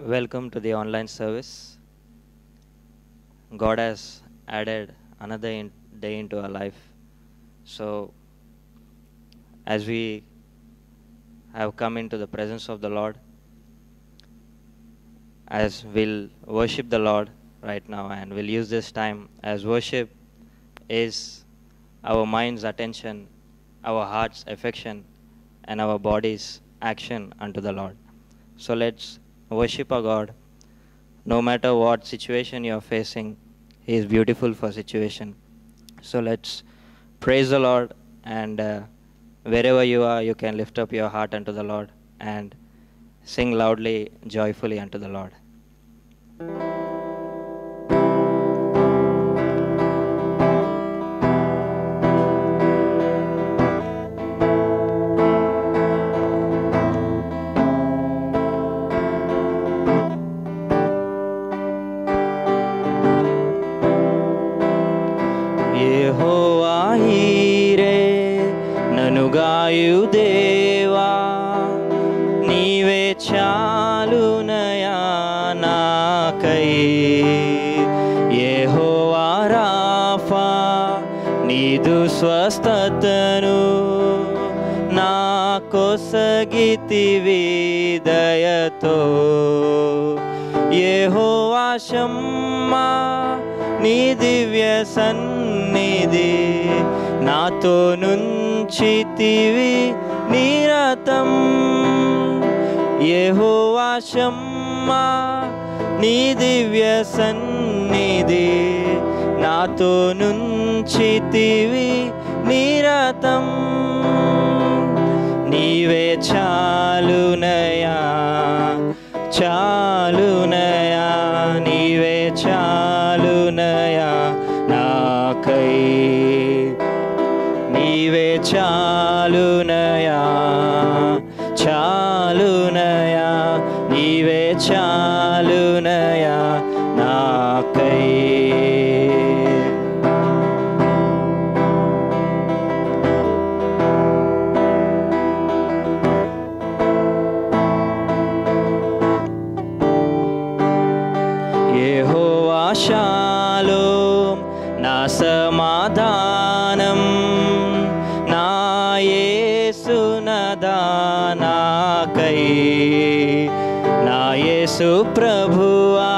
Welcome to the online service. God has added another in- day into our life. So, as we have come into the presence of the Lord, as we'll worship the Lord right now, and we'll use this time as worship is our mind's attention, our heart's affection, and our body's action unto the Lord. So let's worship our God. No matter what situation you're facing, He is beautiful for situation. So let's praise the Lord, and uh, wherever you are, you can lift up your heart unto the Lord and sing loudly, joyfully unto the Lord. యెహోవా హీరే నను గాయు దేవా నీవే చాలునయా నాకై యెహోవా Rapha నీదు స్వస్థతను నా కొసగితివి దయతో యెహోవా షమ్మా నీ దివ్య సన్నిధి నాతో నుంచితివి నిరతం యెహోవా షమ్మా నీ దివ్య సన్నిధి నాతో నుంచితివి నిరతం నీవే చాలునయా చాలునయా నీవే చాలునయా నాకై నీవే చాలునయా చాలునయా నీవే చాలునయా నాకై యెహోవా షాలోం నా సమాధానం నా యేసు నదానాకై నా యేసు ప్రభువా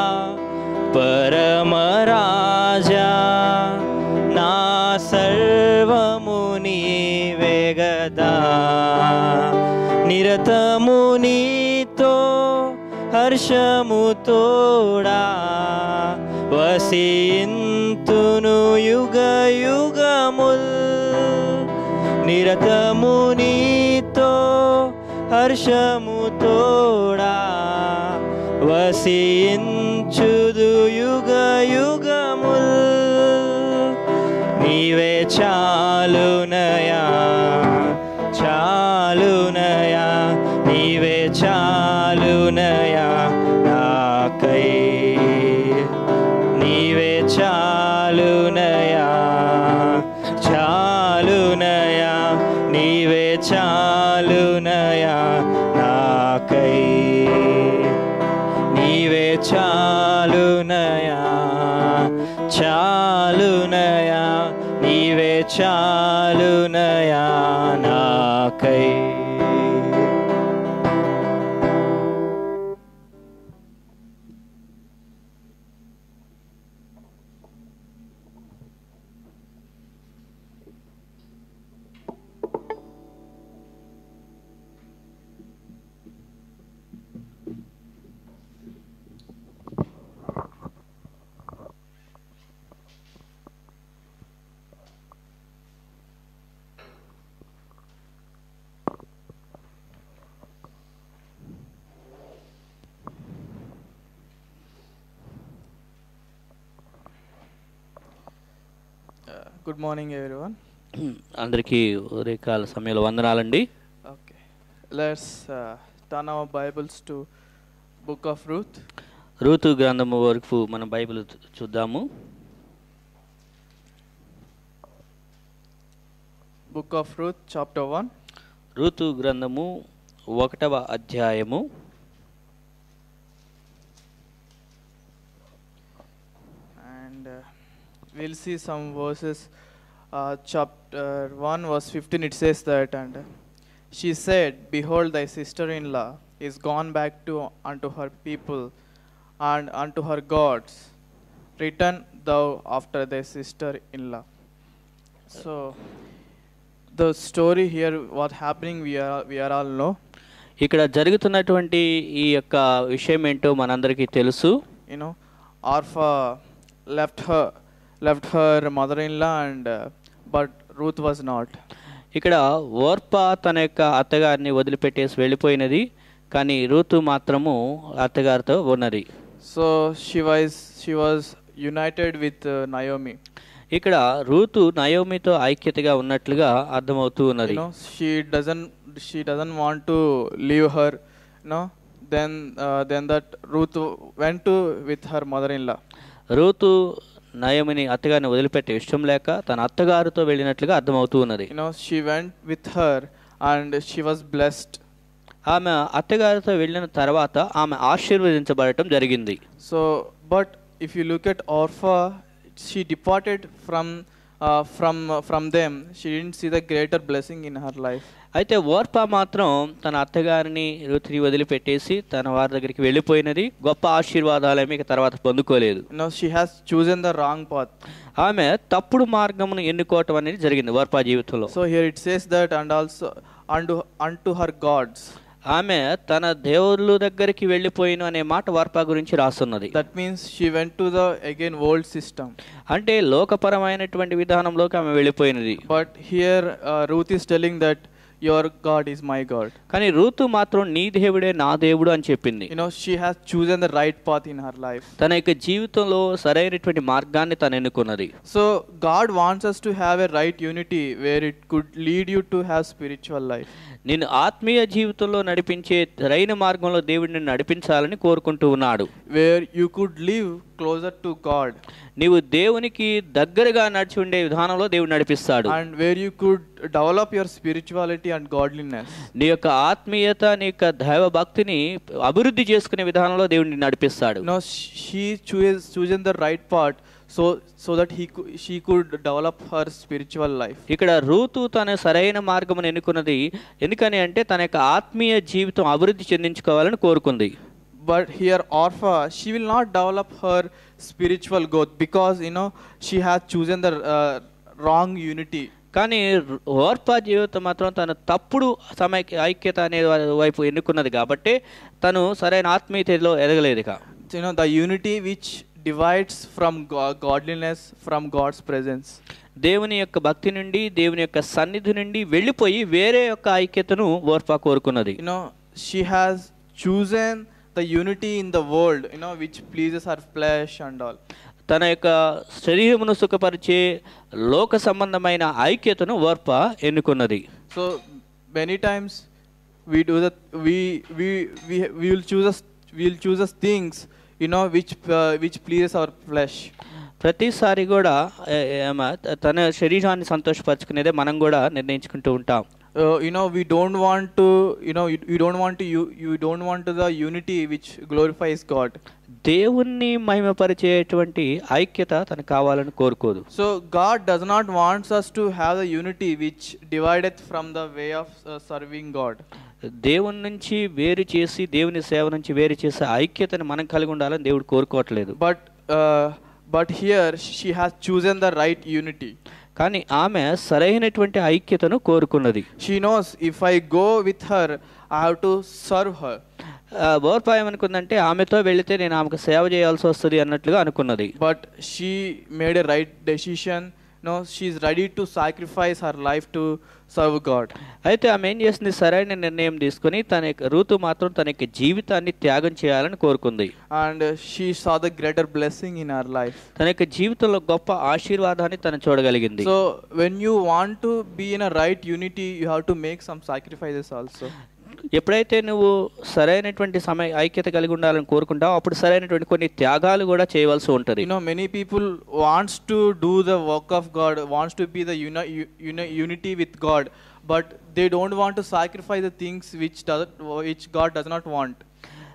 పరమరాజా నా సర్వము నీవే గదా నిరతము నీతో హర్షము తోడా వసింతును యుగ యుగముల్ నిరతము నీతో హర్షము తోడా వసించుదు యుగ యుగముల్ నీవే చాలునయా చాలునయా నీవే చాలునయా నాకై నీవే చాలునయా చాలునయా నీవే చాలునయా నాకై నీవే చాలునయా చాలునయా నీవే చాలునయా నాకై గుడ్ మార్నింగ్ ఎవ్రీవన్ అందరికీ ఉదయకాల సమయంలో వందనాలండి okay let's turn our Bibles to book of Ruth రూతు గ్రంథము వరకు మన బైబిల్ చూ- చూద్దాము book of Ruth chapter one రూతు గ్రంథము ఒకటవ అధ్యాయము we'll see some verses. Uh, chapter 1, verse 15, it says that, and she said, Behold, thy sister in law is gone back to unto her people and unto her gods. Return thou after thy sister in law. So, the story here, what happening, we are, we are all know. ఇక్కడ జరుగుతున్నటువంటి ఈ యొక్క విషయం ఏంటో మనందరికీ తెలుసు you know orpha left her left her mother-in-law and uh, but ruth was not ఇక్కడ ఓర్ప తన యొక్క అత్తగారిని వదిలిపెట్టేసి వెళ్ళిపోయినది కానీ రూతు మాత్రము అత్తగారితో ఉన్నది so she was she was united with uh, naomi ఇక్కడ రూతు నయోమితో ఐక్యతగా ఉన్నట్లుగా అర్థమవుతూ ఉన్నది you know she doesn't she doesn't want to leave her you know then uh, then that ruth went to with her mother-in-law రూతు నయోమిని అత్తగారిని వదిలిపెట్టే ఇష్టం లేక తన అత్తగారితో వెళ్ళినట్లుగా అర్థమవుతూ ఉన్నది you know she went with her and she was blessed ఆమె అత్తగారితో వెళ్ళిన తర్వాత ఆమె ఆశీర్వదించబడటం జరిగింది So, but if you look at Orpha, she departed from uh, from uh, from them. She didn't see the greater blessing in her life. అయితే ఓర్ప మాత్రం తన అత్తగారిని రుతిని వదిలిపెట్టేసి తన వారి దగ్గరికి వెళ్ళిపోయినది గొప్ప ఆశీర్వాదాలేమి ఇక తర్వాత పొందుకోలేదు You know, she has chosen the wrong path. ఆమె తప్పుడు మార్గమును ఎన్నుకోవటం అనేది జరిగింది ఓర్పా జీవితంలో So here it says that, and also unto unto her gods. ఆమె తన దేవుళ్ళ దగ్గరికి వెళ్ళిపోయిన అనే మాట వార్పా గురించి రాస్తున్నది That means she went to the again world system. అంటే లోకపరమైనటువంటి విధానంలోకి ఆమె వెళ్ళిపోయినది But here uh, Ruth is telling that your God is my God. కానీ రూతు మాత్రం నీ దేవుడే నా దేవుడు అని చెప్పింది You know, she has chosen the right path in her life. తన యొక్క జీవితంలో సరైనటువంటి మార్గాన్ని తను ఎన్నుకున్నది So God wants us to have a right unity where it could lead you to have spiritual life. నిన్ను ఆత్మీయ జీవితంలో నడిపించే సరైన మార్గంలో దేవుడిని నడిపించాలని కోరుకుంటూ ఉన్నాడు Where you could live closer to God నీవు దేవునికి దగ్గరగా నడిచి ఉండే విధానంలో దేవుడు నడిపిస్తాడు and where you could develop your spirituality and godliness. నీ యొక్క ఆత్మీయత నీ యొక్క దైవ భక్తిని అభివృద్ధి చేసుకునే విధానంలో దేవుడిని నడిపిస్తాడు You know, sh- she chose chosen the right path so so that he cou- she could develop her spiritual life. ఇక్కడ రూతు తన సరైన మార్గమును ఎన్నుకున్నది ఎందుకని అంటే తన యొక్క ఆత్మీయ జీవితం అభివృద్ధి చెందించుకోవాలని కోరుకుంది But here Orpha, she will not develop her spiritual growth because you know she has chosen the uh, wrong unity. కానీ ఓర్పా జీవితం మాత్రం తన తప్పుడు సమయ ఐక్యత అనే వైపు ఎన్నుకున్నది కాబట్టి తను సరైన ఆత్మీయతలో ఎదగలేదు ఇక So, you know the unity which divides from go- godliness from God's presence. దేవుని యొక్క భక్తి నుండి దేవుని యొక్క సన్నిధి నుండి వెళ్ళిపోయి వేరే యొక్క ఐక్యతను ఓర్పా కోరుకున్నది You know she has chosen the unity in the world. You know which pleases her flesh and all. తన యొక్క శరీరమును సుఖపరిచే లోక సంబంధమైన ఐక్యతను ఓర్ప ఎన్నుకున్నది So many times we do that. We we we we will choose us. We will choose us things. You know which uh, which pleases our flesh. ప్రతిసారి కూడా ఏ- ఏమ తన శరీరాన్ని సంతోషపరచుకునేదే మనం కూడా నిర్ణయించుకుంటూ ఉంటాం Uh, you know we don't want to. You know you, you don't want to. You you don't want to the unity which glorifies God. దేవుణ్ణి మహిమపరిచేటువంటి ఐక్యత తనకు కావాలని కోరుకోదు So God does not wants us to have the unity which divideth from the way of uh, serving God. దేవుని నుంచి వేరు చేసి దేవుని సేవ నుంచి వేరు చేసే ఐక్యతను మనం కలిగి ఉండాలని దేవుడు కోరుకోవట్లేదు But uh, but here she has chosen the right unity. కానీ ఆమె సరైనటువంటి ఐక్యతను కోరుకున్నది She knows if I go with her, I have to serve her. Orpah ఏమనుకుందంటే ఆమెతో వెళితే నేను ఆమెకు సేవ చేయాల్సి వస్తుంది అన్నట్లుగా అనుకున్నది But she made a right decision. No, she's ready to sacrifice her life to serve God. అయితే ఆమె ఏం చేసింది సరైన నిర్ణయం తీసుకుని తన యొక్క ఋతు మాత్రం తన యొక్క జీవితాన్ని త్యాగం చేయాలని కోరుకుంది And uh, she saw the greater blessing in her life. తన యొక్క జీవితంలో గొప్ప ఆశీర్వాదాన్ని తను చూడగలిగింది So when you want to be in a right unity, you have to make some sacrifices also. ఎప్పుడైతే నువ్వు సరైనటువంటి సమయ ఐక్యత కలిగి ఉండాలని కోరుకుంటావో అప్పుడు సరైనటువంటి కొన్ని త్యాగాలు కూడా చేయవలసి ఉంటుంది You know, many people wants to do the work of God, wants to be the uni- u- uni- unity with God, but they don't want to sacrifice the things which does which God does not want.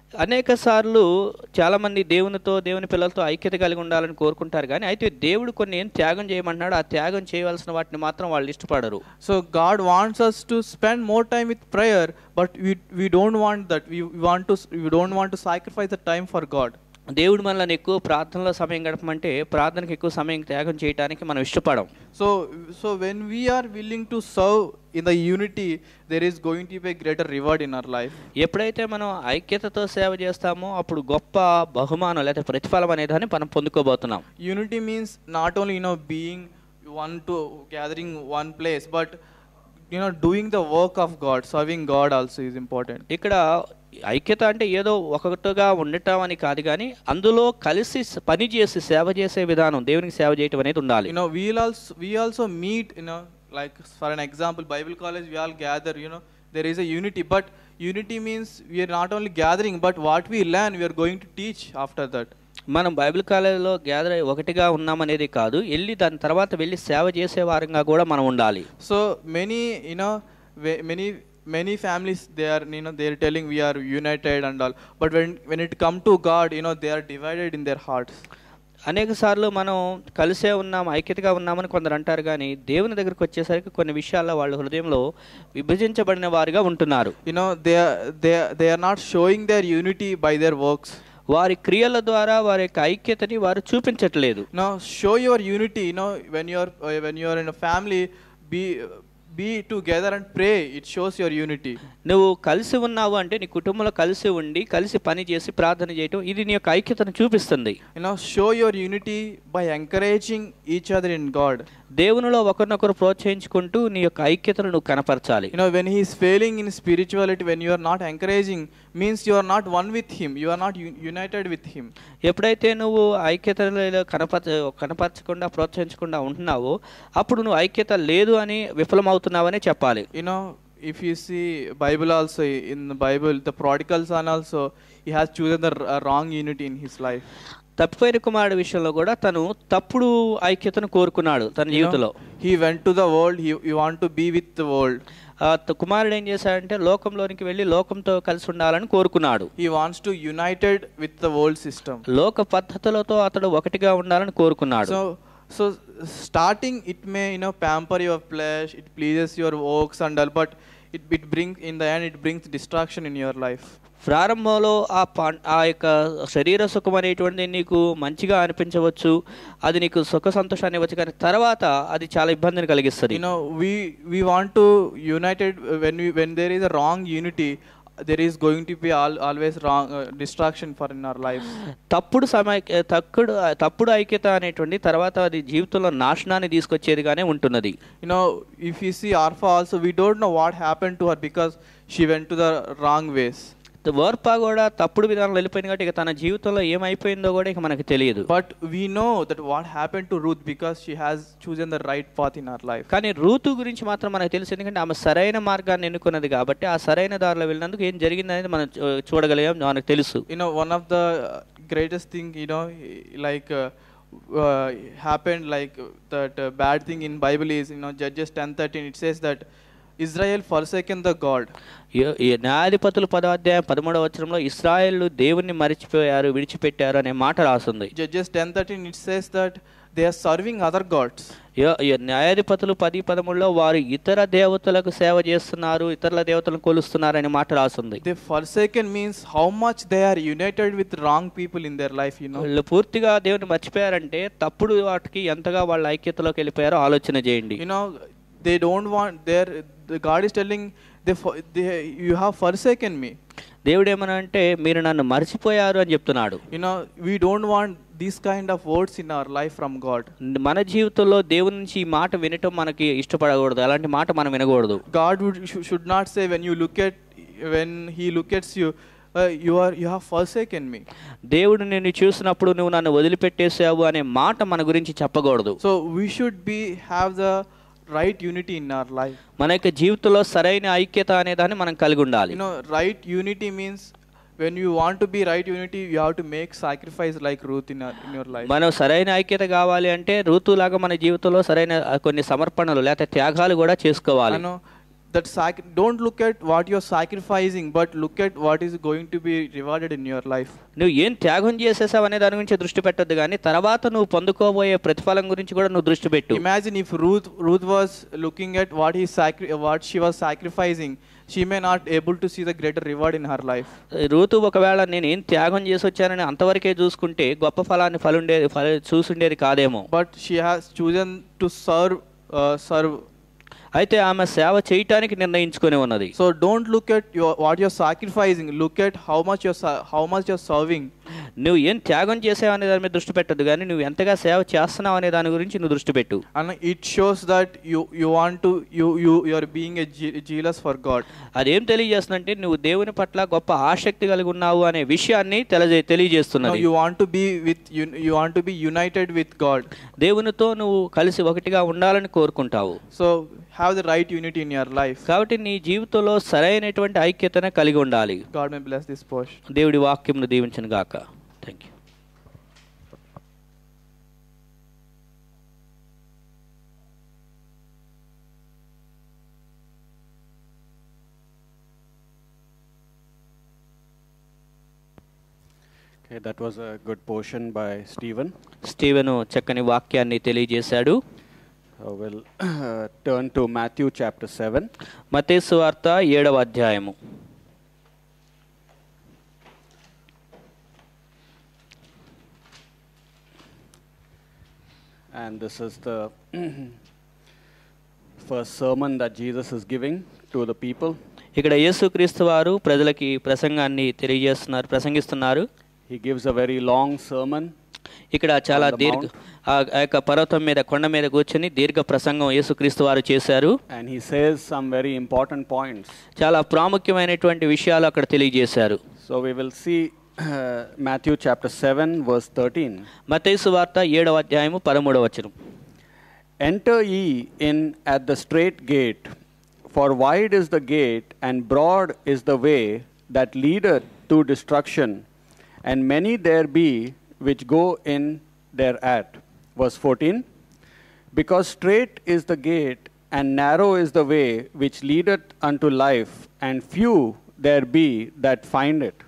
అనేక సార్లు చాలామంది దేవునితో దేవుని పిల్లలతో ఐక్యత కలిగి ఉండాలని కోరుకుంటారు కానీ అయితే దేవుడు కొన్ని ఏం త్యాగం చేయమన్నాడు ఆ త్యాగం చేయవలసిన వాటిని మాత్రం వాళ్ళు ఇష్టపడరు So God wants us to spend more time with prayer, but we we don't want that. We, we want to we don't want to sacrifice the time for God. దేవుడు మనల్ని ఎక్కువ ప్రార్థనలో సమయం గడపమంటే ప్రార్థనకి ఎక్కువ సమయం త్యాగం చేయడానికి మనం ఇష్టపడం So so when we are willing to serve in the unity, there is going to be a greater reward in our life. ఎప్పుడైతే మనం ఐక్యతతో సేవ చేస్తామో అప్పుడు గొప్ప బహుమానం లేదా ప్రతిఫలం అనేదాన్ని మనం పొందుకోబోతున్నాం Unity means not only you know being one to gathering one place, but you know doing the work of God, serving God also is important. ఇక్కడ ఐక్యత అంటే ఏదో ఒకటిగా ఉండటం అని కాదు కానీ అందులో కలిసి స- పని చేసి సేవ చేసే విధానం దేవునికి సేవ చేయటం అనేది ఉండాలి you know we'll also we also meet you know like for an example bible college we all gather you know there is a unity but unity means we are not only gathering but what we learn we are going to teach after that మనం Bible కాలేజీలో gather అయ్యి ఒకటిగా ఉన్నామనేది కాదు వెళ్ళి దాని తర్వాత వెళ్ళి సేవ చేసే వారంగా కూడా మనం ఉండాలి so many you know ve- many many families they are you know they are telling we are united and all but when when it come to god you know they are divided in their hearts అనేక సార్లు మనం కలిసే ఉన్నాం ఐక్యతగా ఉన్నామని కొందరు అంటారు కానీ దేవుని దగ్గరికి వచ్చేసరికి కొన్ని విషయాల్లో వాళ్ళ హృదయంలో విభజించబడిన వారుగా ఉంటున్నారు you know they are they are, they are not showing their unity by their works వారి క్రియల ద్వారా వారి యొక్క ఐక్యతని వారు చూపించట్లేదు now show your unity you know when you're uh, when you're in a family be be together and pray it shows your unity నువ్వు కలిసి ఉన్నావు అంటే నీ కుటుంబంలో కలిసి ఉండి కలిసి పని చేసి ప్రార్థన చేయటం ఇది నీ యొక్క ఐక్యతను చూపిస్తుంది you know show your unity by encouraging each other in god దేవునిలో ఒకరినొకరు ప్రోత్సహించుకుంటూ నీ యొక్క ఐక్యతను నువ్వు కనపరచాలి you know when he is failing in spirituality when you are not encouraging means you are not one with him you are not u- united with him ఎప్పుడైతే నువ్వు ఐక్యతలో కనపరచ కనపరచకుండా ప్రోత్సహించకుండా ఉంటున్నావో అప్పుడు నువ్వు ఐక్యత లేదు అని విఫలమవుతున్నావని చెప్పాలి you know if you see bible also in the bible the prodigal son also he has chosen the r- uh, wrong unity in his life తప్పిపోయిన కుమారుడు విషయంలో కూడా తను తప్పుడు ఐక్యతను కోరుకున్నాడు తన You know, జీవితంలో he went to the world he, he want to be with the world ఆ త- కుమారుడు ఏం చేశాడంటే లోకంలోనికి వెళ్ళి లోకంతో కలిసి ఉండాలని కోరుకున్నాడు he wants to united with the world system లోక పద్ధతులతో అతడు ఒకటిగా ఉండాలని కోరుకున్నాడు so so starting it may you know pamper your flesh it pleases your works and all but it, it brings in the end it brings distraction in your life ప్రారంభంలో ఆ పా- ఆ యొక్క శరీర సుఖం అనేటువంటిది నీకు మంచిగా అనిపించవచ్చు అది నీకు సుఖ సంతోషాన్ని ఇవ్వచ్చు కానీ తర్వాత అది చాలా ఇబ్బందిని కలిగిస్తుంది you know we we want to united uh, when we when there is a wrong unity there is going to be all, always wrong uh, distraction for in our lives తప్పుడు సమయ తప్పుడు తప్పుడు ఐక్యత అనేటువంటి తర్వాత అది జీవితంలో నాశనాన్ని తీసుకొచ్చేదిగానే ఉంటున్నది you know if you see arfa also we don't know what happened to her because she went to the wrong ways Orpah కూడా తప్పుడు విధానంలో వెళ్ళిపోయింది కాబట్టి ఇక తన జీవితంలో ఏమైపోయిందో కూడా ఇక మనకు తెలియదు but we know that what happened to ruth because she has chosen the right path in her life కానీ రూతు గురించి మాత్రం మనకు తెలుసు ఎందుకంటే ఆమె సరైన మార్గాన్ని ఎన్నుకున్నది కాబట్టి ఆ సరైన దారిలో వెళ్ళినందుకు ఏం జరిగింది అనేది మనం చూ- చూడగలిగాం మనకు తెలుసు you know one of the uh, greatest thing you know like uh, uh, happened like uh, that uh, bad thing in bible is you know judges 10:13 it says that israel forsaken the god ఈ- ఈ న్యాయాధిపతులు పదో అధ్యాయం పదమూడవ వచనంలో Israel దేవుణ్ణి మరిచిపోయారు విడిచిపెట్టారు అనే మాట రాస్తుంది judges 10:13 it says that they are serving other gods ఈ- ఈ న్యాయాధిపతులు పది పదమూడులో వారు ఇతర దేవతలకు సేవ చేస్తున్నారు ఇతరుల దేవతలను కొలుస్తున్నారు అనే మాట రాస్తుంది they forsaken means how much they are united with wrong people in their life you know వాళ్ళు పూర్తిగా దేవుని మర్చిపోయారంటే తప్పుడు వాటికి ఎంతగా వాళ్ళ ఐక్యతలోకి వెళ్ళిపోయారో ఆలోచన చేయండి you know they don't want their the god is telling they, for, they you have forsaken me దేవుడు ఏమన్నా అంటే మీరు నన్ను మర్చిపోయారు అని చెప్తున్నాడు you know we don't want these kind of words in our life from god మన జీవితంలో దేవుని నుంచి ఈ మాట వినటం మనకి ఇష్టపడకూడదు అలాంటి మాట మనం వినకూడదు god would, shou- should not say when you look at when he look at you uh, you are you have forsaken me దేవుడు నిన్ను చూసినప్పుడు నువ్వు నన్ను వదిలిపెట్టేసావు అనే మాట మన గురించి చెప్పకూడదు so we should be have the right unity in our life మన యొక్క జీవితంలో సరైన ఐక్యత అనే దాన్ని మనం కలిగి ఉండాలి you know right unity means when you want to be right unity you have to make sacrifice like ruth in, our, in your life మనం సరైన ఐక్యత కావాలి అంటే ఋతులాగా మన జీవితంలో సరైన ఆ, కొన్ని సమర్పణలు లేకపోతే త్యాగాలు కూడా చేసుకోవాలి you know that sac- don't look at what you're sacrificing, but look at what is going to be rewarded in your life. నువ్వు ఏం త్యాగం చేసేసావు అనే దాని గురించి దృష్టి పెట్టొద్దు కానీ తర్వాత నువ్వు పొందుకోబోయే ప్రతిఫలం గురించి కూడా నువ్వు దృష్టి పెట్టు Imagine if Ruth Ruth was looking at what he sacri- what she was sacrificing, she may not able to see the greater reward in her life. ఋతు ఒకవేళ నేను ఏం త్యాగం చేసి వచ్చానని అంతవరకే చూసుకుంటే గొప్ప ఫలాన్ని ఫలుండేది ఫల చూసుండేది కాదేమో But she has chosen to serve uh, serve. అయితే ఆమె సేవ చేయటానికి నిర్ణయించుకొని ఉన్నది So don't look at your what you're sacrificing. Look at how much you're sa- how much you're serving. నువ్వు ఏం త్యాగం చేసావు అనే దాని మీద దృష్టి పెట్టద్దు కానీ నువ్వు ఎంతగా సేవ చేస్తున్నావు అనే దాని గురించి నువ్వు దృష్టి పెట్టు and it shows that you you want to you you you are being a je- jealous for god అదేం తెలియజేస్తుందంటే నువ్వు దేవుని పట్ల గొప్ప ఆసక్తి కలిగి ఉన్నావు అనే విషయాన్ని తెలియజే no, తెలియజేస్తున్నది you want to be with you, you want to be united with god దేవునితో నువ్వు కలిసి ఒకటిగా ఉండాలని కోరుకుంటావు so have the right unity in your life కాబట్టి నీ జీవితంలో సరైనటువంటి ఐక్యతను కలిగి ఉండాలి god may bless this portion దేవుడి వాక్యంను దీవించను గాక thank you Okay, that was a good portion by Stephen. స్టీవెను చక్కని వాక్యాన్ని తెలియజేశాడు Uh, we'll turn to Matthew chapter 7. మతేసు వార్త ఏడవ అధ్యాయము And this is the first sermon that Jesus is giving to the people. ఇక్కడ యేసుక్రీస్తు వారు ప్రజలకి ప్రసంగాన్ని తెలియజేస్తున్నారు ప్రసంగిస్తున్నారు He gives a very long sermon. ఇక్కడ చాలా On the దీర్ఘ mount. ఆ ఆ యొక్క పర్వతం మీద కొండ మీద కూర్చొని దీర్ఘ ప్రసంగం యేసుక్రీస్తు వారు చేశారు And he says some very important points. చాలా ప్రాముఖ్యమైనటువంటి విషయాలు అక్కడ తెలియజేశారు So we will see uh, Matthew chapter 7, verse 13. మతేసు వార్త ఏడవ అధ్యాయము పదమూడవ వచనం Enter ye in at the straight gate, for wide is the gate, and broad is the way that leadeth to destruction, and many there be which go in thereat. Verse 14 Because straight is the gate, and narrow is the way which leadeth unto life, and few there be that find it.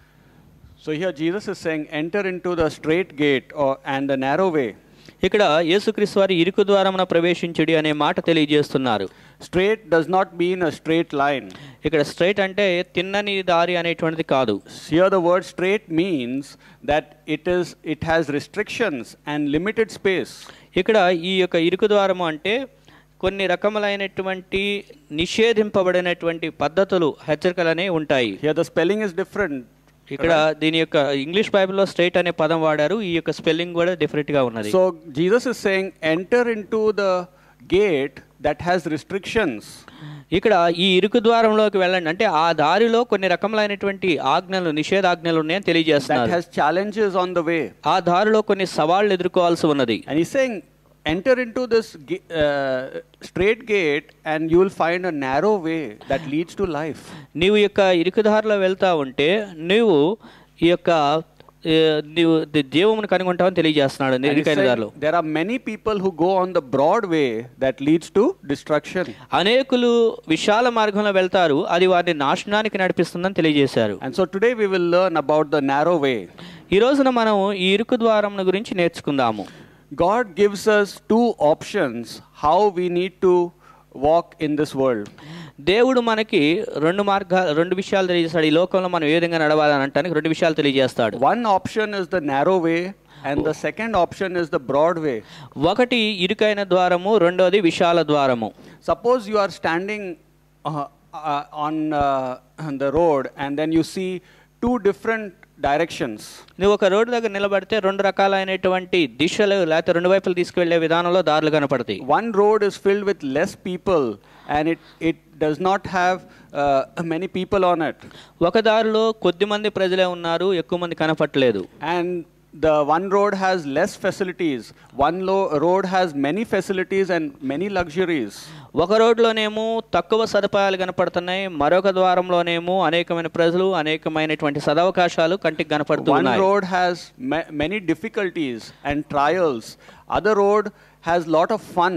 So here Jesus is saying, enter into the straight gate or, and the narrow way. ఇక్కడ యేసుక్రీస్తు వారి ఇరుకు ద్వారమున ప్రవేశించుడి అనే మాట తెలియజేస్తున్నారు Straight does not mean a straight line. ఇక్కడ straight అంటే తిన్నని దారి అనేటువంటిది కాదు Here the word straight means that it is it has restrictions and limited space. ఇక్కడ ఈ యొక్క ఇరుకు ద్వారము అంటే కొన్ని రకములైనటువంటి నిషేధింపబడినటువంటి పద్ధతులు హెచ్చరికలనే ఉంటాయి Here the spelling is different. ఇక్కడ దీని యొక్క ఇంగ్లీష్ బైబిల్లో స్ట్రైట్ అనే పదం వాడారు ఈ యొక్క స్పెల్లింగ్ కూడా డిఫరెంట్ గా ఉన్నది So Jesus is saying enter into the gate that has restrictions. ఇక్కడ ఈ ఇరుకు ద్వారంలోకి వెళ్ళండి అంటే ఆ దారిలో కొన్ని రకములైనటువంటి ఆజ్ఞలు నిషేధాజ్ఞలు ఉన్నాయని That తెలియజేస్తున్నారు has challenges on the way. ఆ దారిలో కొన్ని సవాళ్లు ఎదుర్కోవాల్సి ఉన్నది And he's saying enter into this ga- uh, straight gate and you will find a narrow way that leads to life. నీవు ఈ యొక్క ఇరుకు దారిలో వెళ్తా ఉంటే నీవు ఈ యొక్క ఏ, నీవు ది- జీవమును కనుగొంటావని తెలియజేస్తున్నాడు And he's ఇరుకైన saying దారిలో there are many people who go on the broad way that leads to destruction. అనేకులు విశాల మార్గంలో వెళ్తారు అది వారిని నాశనానికి నడిపిస్తుందని తెలియజేశారు And so today we will learn about the narrow way. ఈ రోజున మనం ఈ ఇరుకు ద్వారం గురించి నేర్చుకుందాము God gives us two options how we need to walk in this world. దేవుడు మనకి రెండు మార్గ రెండు విషయాలు తెలియజేస్తాడు ఈ లోకంలో మనం ఏ విధంగా నడవాలని అంటానికి రెండు విషయాలు తెలియజేస్తాడు One option is the narrow way, and the second option is the broad way. ఒకటి ఇరుకైన ద్వారము రెండోది విశాల ద్వారము Suppose you are standing uh, uh, on, uh, on the road and then you see two different directions. నువ్వు ఒక road దగ్గర నిలబడితే రెండు రకాలైనటువంటి దిశలు లేకపోతే రెండు వైపులు తీసుకువెళ్లే విధానంలో దారులు కనపడతాయి One road is filled with less people and it, it does not have uh, many people on it. ఒక దారిలో కొద్ది మంది ప్రజలే ఉన్నారు ఎక్కువ మంది కనపట్లేదు And the one road has less facilities. One lo- road has many facilities and many luxuries. ఒక రోడ్లోనేమో తక్కువ సదుపాయాలు కనపడుతున్నాయి మరొక ద్వారంలోనేమో అనేకమైన ప్రజలు అనేకమైనటువంటి సదవకాశాలు కంటికి One కనపడుతున్నాయి road has ma- many difficulties and trials. Other road has lot of fun.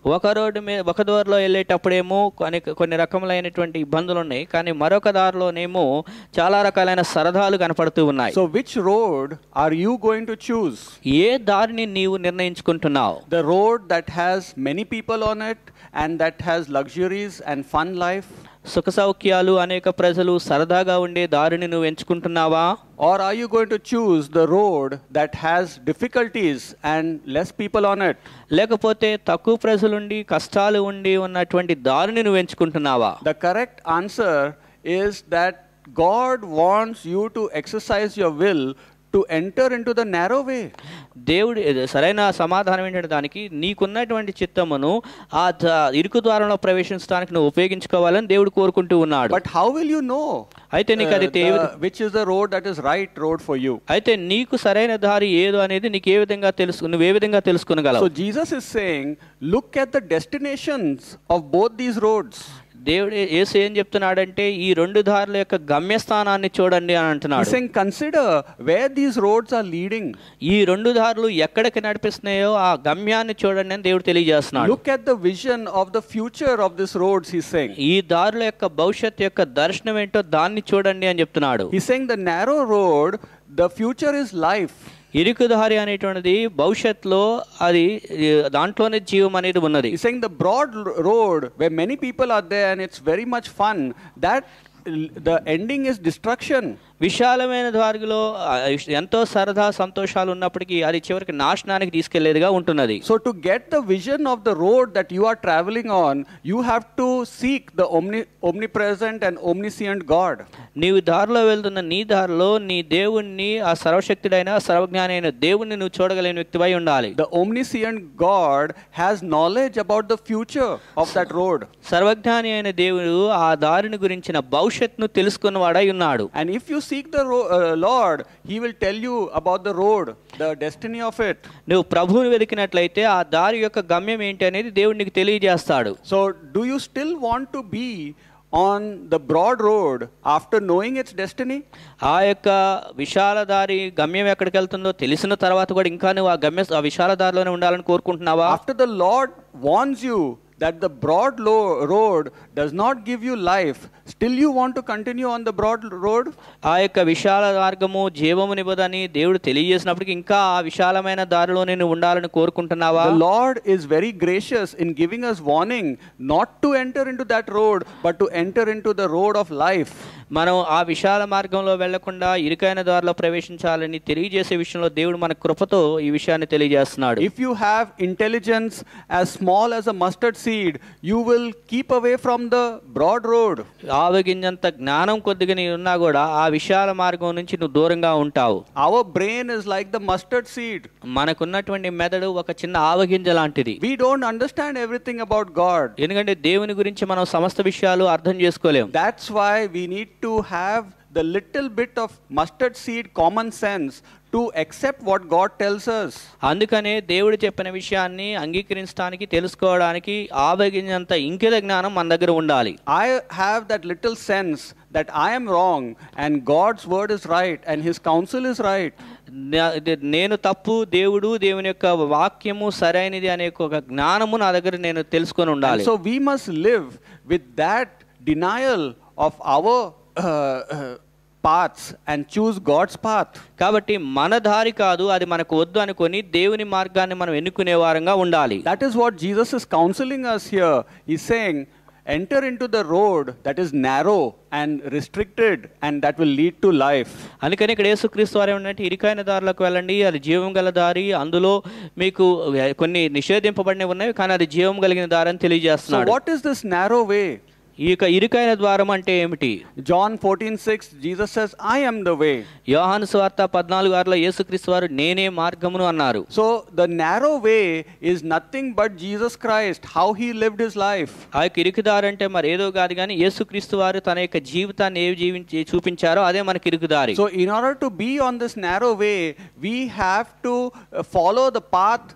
ఒక రోడ్డు మీద ఒక దారిలో వెళ్ళేటప్పుడేమో కొన్ని కొన్ని రకములైనటువంటి ఇబ్బందులు ఉన్నాయి కానీ మరొక దారిలోనేమో చాలా రకాలైన సరదాలు కనపడుతూ ఉన్నాయి So, which road are you going to choose? ఏ దారిని నీవు నిర్ణయించుకుంటున్నావు The road that has many people on it and that has luxuries and fun life? సుఖ సౌఖ్యాలు అనేక ప్రజలు సరదాగా ఉండే దారిని నువ్వు ఎంచుకుంటున్నావా Or are you going to choose the road that has difficulties and less people on it? లేకపోతే తక్కువ ప్రజలుండి కష్టాలు ఉండి ఉన్నటువంటి దారిని నువ్వు ఎంచుకుంటున్నావా The correct answer is that God wants you to exercise your will to enter into the narrow way. దేవుడు ఇది సరైన సమాధానం ఏంటంటే దానికి నీకున్నటువంటి చిత్తమును ఆ ద- ఇరుకు ద్వారంలో ప్రవేశించడానికి నువ్వు ఉపయోగించుకోవాలని దేవుడు కోరుకుంటూ ఉన్నాడు But how will you know అయితే నీకు అది uh, తే- the- which is the road that is right road for you? అయితే నీకు సరైన దారి ఏదో అనేది నీకు ఏ విధంగా తెలుసు నువ్వు ఏ విధంగా తెలుసుకునగలవు So Jesus is saying, look at the destinations of both these roads. దేవుడు యేసు ఏం చెప్తున్నాడంటే ఈ రెండు దారుల యొక్క గమ్యస్థానాన్ని చూడండి అని He's అంటున్నాడు saying, consider where these roads are leading. ఈ రెండు దారులు ఎక్కడికి నడిపిస్తున్నాయో ఆ గమ్యాన్ని చూడండి అని దేవుడు తెలియజేస్తున్నాడు Look at the vision of the future of these roads, he's saying. ఈ దారుల యొక్క భవిష్యత్తు యొక్క దర్శనం ఏంటో దాన్ని చూడండి అని చెప్తున్నాడు He's saying the narrow road, the future is life. ఇరుకు దారి అనేటువంటిది భవిష్యత్తులో అది ఈ, దాంట్లోనే జీవం అనేది ఉన్నది He's saying the broad r- road where many people are there and it's very much fun, that l- the ending is destruction. విశాలమైన దారిలో ఆ, ఎంతో సరదా సంతోషాలు ఉన్నప్పటికీ అది చివరికి నాశనానికి తీసుకెళ్లేదిగా ఉంటున్నది So, to get the vision of the road that you are traveling on, you have to seek the omni- omnipresent and omniscient God. నీవు దారిలో వెళ్తున్న నీ దారిలో నీ దేవుణ్ణి ఆ సర్వశక్తుడైన సర్వజ్ఞాని అయిన దేవుణ్ణి నువ్వు చూడగలిగిన వ్యక్తివై ఉండాలి The omniscient God has knowledge about the future of that road. సర్వజ్ఞాని అయిన దేవుడు ఆ దారిని గురించిన భవిష్యత్తును తెలుసుకున్నవాడై ఉన్నాడు And if you seek the ro- uh, Lord, He will tell you about the road, the destiny of it. నువ్వు ప్రభువుని వెతికినట్లయితే ఆ దారి యొక్క గమ్యం ఏంటి అనేది దేవుడు నీకు తెలియజేస్తాడు So, do you still want to be on the broad road after knowing its destiny? ఆ యొక్క విశాల దారి గమ్యం ఎక్కడికి వెళ్తుందో తెలిసిన తర్వాత కూడా ఇంకా నువ్వు ఆ గమ్య ఆ విశాల దారిలోనే ఉండాలని కోరుకుంటున్నావా After the Lord warns you that the broad lo- road does not give you life, still you want to continue on the broad road? ఆ యొక్క విశాల మార్గము జీవమునివ్వదని దేవుడు తెలియజేసినప్పటికీ ఇంకా ఆ విశాలమైన దారిలోనే నువ్వు ఉండాలని కోరుకుంటున్నావా The Lord is very gracious in giving us warning not to enter into that road, but to enter into the road of life. మనం ఆ విశాల మార్గంలో వెళ్లకుండా ఇరుకైన దారిలో ప్రవేశించాలని తెలియజేసే విషయంలో దేవుడు మన కృపతో ఈ విషయాన్ని తెలియజేస్తున్నాడు If you have intelligence as small as a mustard seed, you will keep away from the broad road. ఆవగింజంత జ్ఞానం కొద్దిగా నీ ఉన్నా కూడా ఆ విశాల మార్గం నుంచి నువ్వు దూరంగా ఉంటావు Our brain is like the mustard seed. మనకున్నటువంటి మెదడు ఒక చిన్న ఆవగింజ లాంటిది We don't understand everything about God. ఎందుకంటే దేవుని గురించి మనం సమస్త విషయాలు అర్థం చేసుకోలేం That's why we need to have the little bit of mustard seed common sense to accept what God tells us. అందుకనే దేవుడు చెప్పిన విషయాన్ని అంగీకరించడానికి తెలుసుకోవడానికి ఆవగింజంత ఇంకిత జ్ఞానం మన దగ్గర ఉండాలి I have that little sense that I am wrong and God's word is right and his counsel is right. నా- ఇది నేను తప్పు దేవుడు దేవుని యొక్క వాక్యము సరైనది అనే ఒక జ్ఞానము నా దగ్గర నేను తెలుసుకొని And ఉండాలి so we must live with that denial of our uh, uh, paths and choose God's path. కాబట్టి మన దారి కాదు అది మనకు వద్దు అనుకొని దేవుని మార్గాన్ని మనం ఎన్నుకునే వారంగా ఉండాలి That is what Jesus is counseling us here. He's saying, enter into the road that is narrow and restricted and that will lead to life. అందుకని ఇక్కడ యేసుక్రీస్తు వారు ఏమంటే ఇరుకైన దారిలోకి వెళ్ళండి అది జీవం గల దారి అందులో మీకు కొన్ని నిషేధింపబడినవి ఉన్నాయి కానీ అది జీవం కలిగిన దారి అని So, తెలియజేస్తున్నాడు what is this narrow way? ఈ యొక్క ఇరుకైన ద్వారం అంటే ఏమిటి John 14 6, Jesus says, I am the way. యోహాను స్వార్త పద్నాలుగు ఆరులో యేసుక్రీస్తు వారు నేనే మార్గమును అన్నారు So, the narrow way is nothing but Jesus Christ, how he lived his life. ఆ యొక్క ఇరుకుదారి అంటే మరి ఏదో కాదు కానీ యేసుక్రీస్తు వారు తన యొక్క జీవితాన్ని ఏ జీవించి చూపించారో అదే మనకి ఇరుకుదారి So, in order to be on this narrow way, we have to uh, follow the path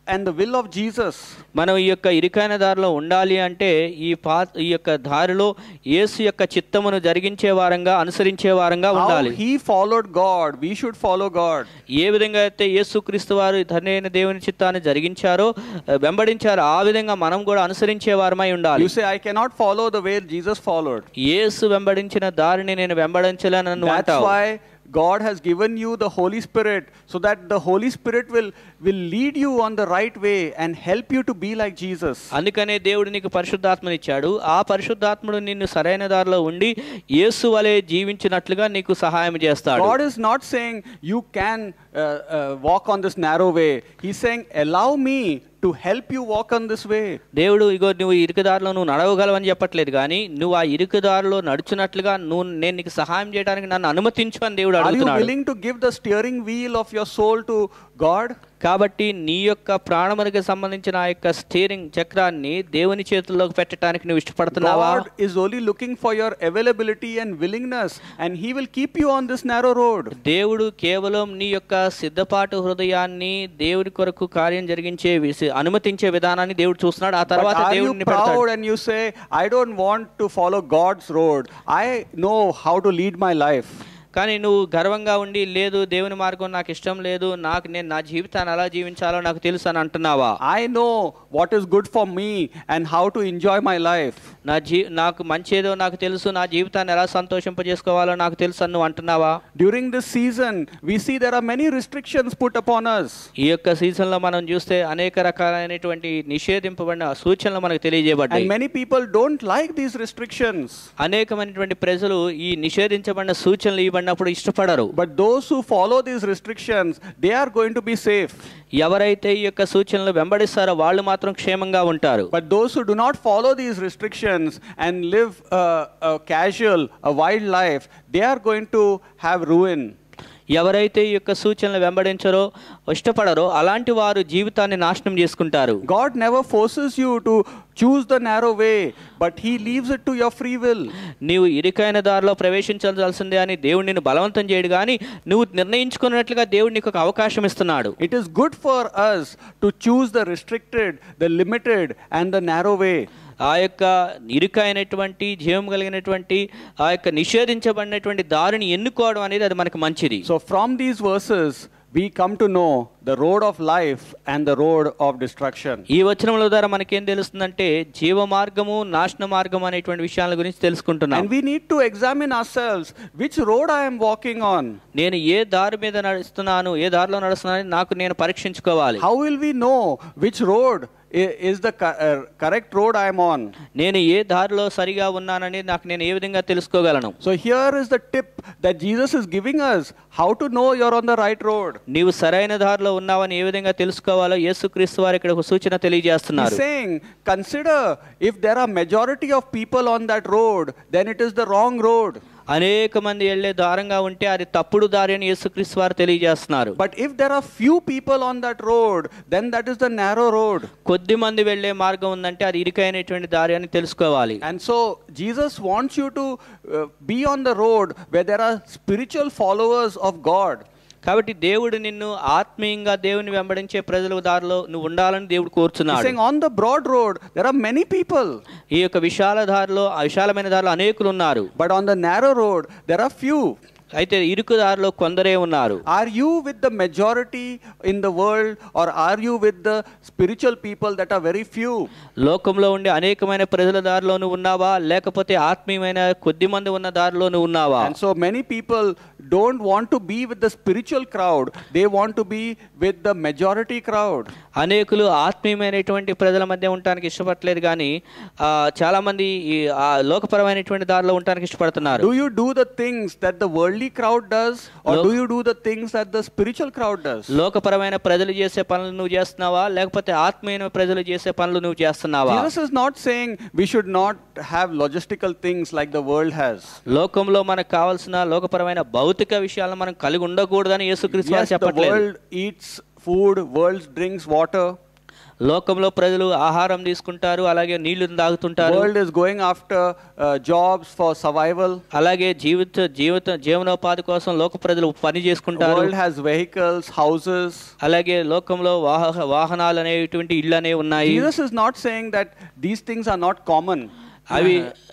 and the will of Jesus. మనం ఈ యొక్క ఇరుకైన దారిలో ఉండాలి అంటే ఈ పా ఈ యొక్క దారిలో యేసు యొక్క చిత్తమును జరిగించే వారంగా అనుసరించే వారంగా How ఉండాలి he followed God, we should follow God. ఏ విధంగా అయితే యేసుక్రీస్తు వారు ధన్య అయిన దేవుని చిత్తాన్ని జరిగించారో వెంబడించారో ఆ విధంగా మనం కూడా అనుసరించే వారమై ఉండాలి You say, I cannot follow the way Jesus followed. యేసు వెంబడించిన దారిని నేను వెంబడించలేనని నువ్వు That's అంటావు why God has given you the Holy Spirit so that the Holy Spirit will, will lead you on the right way and help you to be like Jesus. అందుకనే దేవుడు నీకు పరిశుద్ధాత్మనిచ్చాడు ఆ పరిశుద్ధాత్ముడు నిన్ను సరైన దారిలో ఉండి యేసు వలె జీవించినట్లుగా నీకు సహాయం చేస్తాడు God is not saying you can uh, uh, walk on this narrow way. He's saying, allow me to help you walk on this way. దేవుడు ఇగో నువ్వు ఇరుకు దారిలో నువ్వు నడవగలవని చెప్పట్లేదు కానీ నువ్వు ఆ ఇరుకు దారిలో నడుచున్నట్లుగా నువ్వు నేను నీకు సహాయం చేయడానికి నన్ను అనుమతించు అని దేవుడు Are you అడుగుతున్నాడు willing to give the steering wheel of your soul to God? కాబట్టి నీ యొక్క ప్రాణమునికి సంబంధించిన ఆ యొక్క స్టీరింగ్ చక్రాన్ని దేవుని చేతుల్లోకి పెట్టడానికి నువ్వు ఇష్టపడుతున్నావా God is only looking for your availability and willingness, and He will keep you on this narrow road. దేవుడు కేవలం నీ యొక్క సిద్ధపాటు హృదయాన్ని దేవుడి కొరకు కార్యం జరిగించే విసి- అనుమతించే విధానాన్ని దేవుడు చూస్తున్నాడు ఆ But తర్వాత are you దేవుడిని పెడతాడు proud and you say, I don't want to follow God's road. I know how to lead my life. కానీ నువ్వు గర్వంగా ఉండి లేదు దేవుని మార్గం నాకు ఇష్టం లేదు నాకు నేను నా జీవితాన్ని ఎలా జీవించాలో నాకు తెలుసు అని అంటున్నావా I know what is good for me and how to enjoy my life. నా జీ నాకు మంచేదో నాకు తెలుసు నా జీవితాన్ని ఎలా సంతోషింపజేసుకోవాలో నాకు తెలుసు అని నువ్వు అంటున్నావా During this season, we see there are many restrictions put upon us. ఈ యొక్క సీజన్లో మనం చూస్తే అనేక రకాలైనటువంటి నిషేధింపబడిన సూచనలు మనకు And తెలియజేయబడ్డాయి many people don't like these restrictions. అనేకమైనటువంటి ప్రజలు ఈ నిషేధించబడిన సూచనలు ఇవ్వబడినప్పుడు ఇష్టపడరు But those who follow these restrictions, they are going to be safe. ఎవరైతే ఈ యొక్క సూచనలు వెంబడిస్తారో వాళ్ళు మాత్రం క్షేమంగా ఉంటారు But those who do not follow these restrictions and live a, a casual, a wild life, they are going to have ruin. ఎవరైతే ఈ యొక్క సూచనలు వెంబడించరో ఇష్టపడరో అలాంటి వారు జీవితాన్ని నాశనం చేసుకుంటారు God never forces you to choose the narrow way, but He leaves it to your free will. నీవు ఇరుకైన దారిలో ప్రవేశించాల్సిందే అని దేవుడు నిన్ను బలవంతం చేయడు కానీ నువ్వు నిర్ణయించుకున్నట్లుగా దేవుడు నీకు ఒక అవకాశం ఇస్తున్నాడు It is good for us to choose the restricted, the limited, and the narrow way. ఆ యొక్క ఇరుకైనటువంటి జీవం కలిగినటువంటి ఆ యొక్క నిషేధించబడినటువంటి దారిని ఎన్నుకోవడం అనేది అది మనకు మంచిది So, from these verses, we come to know the road of life and the road of destruction. ఈ వచనముల ద్వారా మనకేం తెలుస్తుందంటే జీవ మార్గము నాశన మార్గం అనేటువంటి విషయాల గురించి తెలుసుకుంటున్నాం And we need to examine ourselves which road I am walking on. నేను ఏ దారి మీద నడుస్తున్నాను ఏ దారిలో నడుస్తున్నాను నాకు నేను పరీక్షించుకోవాలి How will we know which road i- is the co- uh, correct road I am on? నేను ఏ దారిలో సరిగా ఉన్నానని నాకు నేను ఏ విధంగా తెలుసుకోగలను So, here is the tip that Jesus is giving us how to know you're on the right road. నీవు సరైన దారిలో ఉన్నావని ఏ విధంగా తెలుసుకోవాలో యేసుక్రీస్తు వారు ఇక్కడ ఒక సూచన He's తెలియజేస్తున్నారు saying, consider if there are majority of people on that road, then it is the wrong road. అనేక మంది వెళ్ళే దారంగా ఉంటే అది తప్పుడు దారి అని యేసుక్రీస్తు వారు తెలియజేస్తున్నారు But if there are few people on that road, then that is the narrow road. కొద్ది మంది వెళ్ళే మార్గం ఉందంటే అది ఇరుకైనటువంటి దారి అని తెలుసుకోవాలి And so Jesus wants you to uh, be on the road where there are spiritual followers of God. కాబట్టి దేవుడు నిన్ను ఆత్మీయంగా దేవుని వెంబడించే ప్రజల దారిలో నువ్వు ఉండాలని దేవుడు He's కోరుచున్నాడు saying on the broad road, there are many people. ఈ యొక్క విశాల దారిలో ఆ విశాలమైన దారిలో అనేకులు ఉన్నారు But on the narrow road, there are few. అయితే ఇరుకు దారిలో కొందరే ఉన్నారు Are you with the majority in the world or are you with the spiritual people that are very few? లోకంలో ఉండే అనేకమైన ప్రజల దారిలో నువ్వు ఉన్నావా లేకపోతే ఆత్మీయమైన కొద్ది మంది ఉన్న దారిలో నువ్వు ఉన్నావా And so many people don't want to be with the spiritual crowd, they want to be with the majority crowd. అనేకులు ఆత్మీయమైనటువంటి ప్రజల మధ్య ఉండటానికి ఇష్టపడలేదు కానీ ఆ, చాలా మంది ఈ ఆ లోకపరమైనటువంటి దారిలో ఉండటానికి ఇష్టపడుతున్నారు Do you do the things that the worldly crowd does or Lo- do you do the things that the spiritual crowd does? లోకపరమైన ప్రజలు చేసే పనులు నువ్వు చేస్తున్నావా లేకపోతే ఆత్మీయ ప్రజలు చేసే పనులు నువ్వు చేస్తున్నావా Jesus is not saying we should not have logistical things like the world has. లోకంలో మనకు కావాల్సిన లోకపరమైన భౌతిక విషయాలను మనం కలిగి ఉండకూడదని యేసుక్రీస్తు వారు Yes, the చెప్పట్లేదు world eats food, world drinks water. లోకంలో ప్రజలు ఆహారం తీసుకుంటారు అలాగే నీళ్లు తాగుతుంటారు World is going after uh, jobs for survival. అలాగే జీవిత జీవిత జీవనోపాధి కోసం లోక ప్రజలు పని చేసుకుంటారు World has vehicles, houses. అలాగే లోకంలో వాహ వాహనాలు అనేటువంటి ఇళ్ళు అనేవి ఉన్నాయి Jesus is not saying that these things are not common. అవి